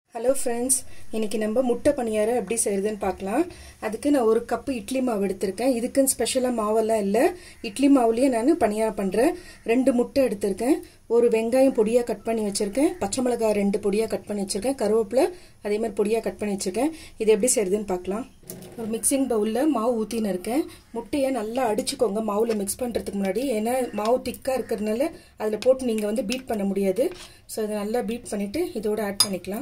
hello friends இன்னைக்கு நம்ம முட்டை பணியாரம் எப்படி செய்யறதுன்னு பார்க்கலாம் அதுக்கு நான் ஒரு கப்பு இட்லி மாவு எடுத்திருக்கேன் இதுக்குன்னு ஸ்பெஷலாக மாவெல்லாம் இல்லை இட்லி மாவுலேயே நான் பணியாரம் பண்ணுறேன் ரெண்டு முட்டை எடுத்திருக்கேன் ஒரு வெங்காயம் பொடியாக கட் பண்ணி வச்சுருக்கேன் பச்சை மிளகாய் ரெண்டு பொடியாக கட் பண்ணி வச்சுருக்கேன் கருவேப்பிலை அதே மாதிரி பொடியாக கட் பண்ணி வச்சுருக்கேன் இது எப்படி செய்யறதுன்னு பார்க்கலாம் ஒரு மிக்சிங் பவுலில் மாவு ஊற்றின்னு இருக்கேன் முட்டையை நல்லா அடிச்சுக்கோங்க மாவில் மிக்ஸ் பண்ணுறதுக்கு முன்னாடி ஏன்னா மாவு திக்காக இருக்கிறதுனால அதில் போட்டு நீங்கள் வந்து பீட் பண்ண முடியாது ஸோ இதை நல்லா பீட் பண்ணிவிட்டு இதோட ஆட் பண்ணிக்கலாம்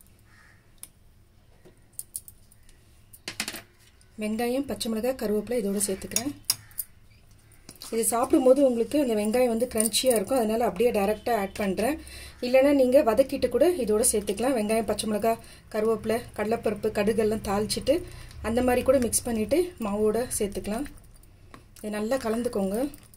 வெங்காயம் பச்சை மிளகாய் கருவேப்பிலை இதோடு சேர்த்துக்கிறேன் இது சாப்பிடும்போது உங்களுக்கு அந்த வெங்காயம் வந்து க்ரன்ச்சியாக இருக்கும் அதனால் அப்படியே டைரெக்டாக ஆட் பண்ணுறேன் இல்லைனா நீங்கள் வதக்கிட்டு கூட இதோட சேர்த்துக்கலாம் வெங்காயம் பச்சை மிளகாய் கருவேப்பிலை கடலைப்பருப்பு கடுகெல்லாம் தாளிச்சிட்டு அந்த மாதிரி கூட மிக்ஸ் பண்ணிவிட்டு மாவோட சேர்த்துக்கலாம் இது நல்லா கலந்துக்கோங்க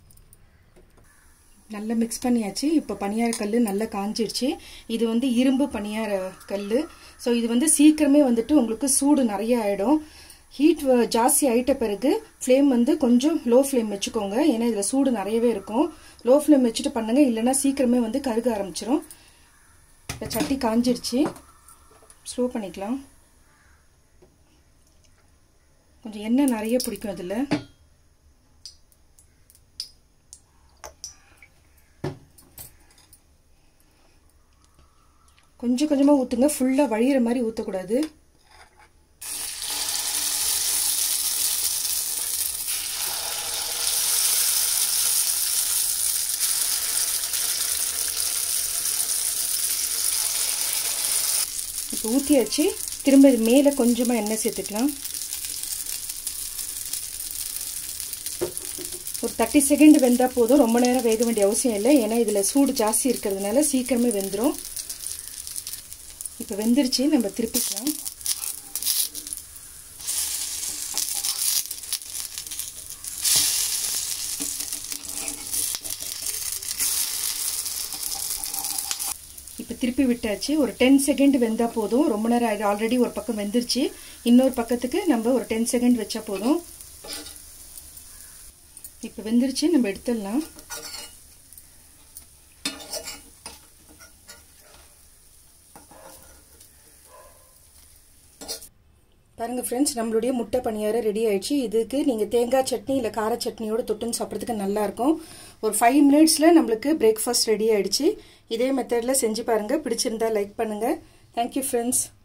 நல்லா மிக்ஸ் பண்ணியாச்சு இப்போ பனியார கல் நல்லா காஞ்சிடுச்சு இது வந்து இரும்பு பனியார கல் ஸோ இது வந்து சீக்கிரமே வந்துட்டு உங்களுக்கு சூடு நிறைய ஆகிடும் ஹீட் ஜாஸ்தி ஆகிட்ட பிறகு ஃப்ளேம் வந்து கொஞ்சம் லோ ஃப்ளேம் வச்சுக்கோங்க ஏன்னா இதில் சூடு நிறையவே இருக்கும் லோ ஃப்ளேம் வச்சுட்டு பண்ணுங்க இல்லைன்னா சீக்கிரமே வந்து கருக ஆரம்பிச்சிடும் இப்போ சட்டி காஞ்சிருச்சு ஸ்லோ பண்ணிக்கலாம் கொஞ்சம் எண்ணெய் நிறைய பிடிக்கும் இதில் கொஞ்சம் கொஞ்சமாக ஊற்றுங்க ஃபுல்லாக வழிகிற மாதிரி ஊற்றக்கூடாது இப்போ ஊற்றியாச்சு திரும்ப இது மேலே கொஞ்சமாக எண்ணெய் சேர்த்துக்கலாம் ஒரு தேர்ட்டி செகண்ட் வெந்தால் போதும் ரொம்ப நேரம் வேக வேண்டிய அவசியம் இல்லை ஏன்னா இதில் சூடு ஜாஸ்தி இருக்கிறதுனால சீக்கிரமே வெந்துடும் இப்போ வெந்துருச்சு நம்ம திருப்பிக்கலாம் இப்போ திருப்பி விட்டாச்சு ஒரு டென் செகண்ட் வெந்தால் போதும் ரொம்ப நேரம் ஆகிடும் ஆல்ரெடி ஒரு பக்கம் வெந்துருச்சு இன்னொரு பக்கத்துக்கு நம்ம ஒரு டென் செகண்ட் வச்சா போதும் இப்போ வெந்துருச்சு நம்ம எடுத்துடலாம் பாருங்க ஃப்ரெண்ட்ஸ் நம்மளுடைய முட்டை பணியாரம் ரெடி ஆயிடுச்சு இதுக்கு நீங்கள் தேங்காய் சட்னி இல்லை கார சட்னியோட தொட்டுன்னு சாப்பிட்றதுக்கு நல்லாயிருக்கும் ஒரு ஃபைவ் மினிட்ஸில் நம்மளுக்கு பிரேக்ஃபாஸ்ட் ரெடி ஆயிடுச்சு இதே மெத்தடில் செஞ்சு பாருங்கள் பிடிச்சிருந்தா லைக் பண்ணுங்கள் தேங்க்யூ ஃப்ரெண்ட்ஸ்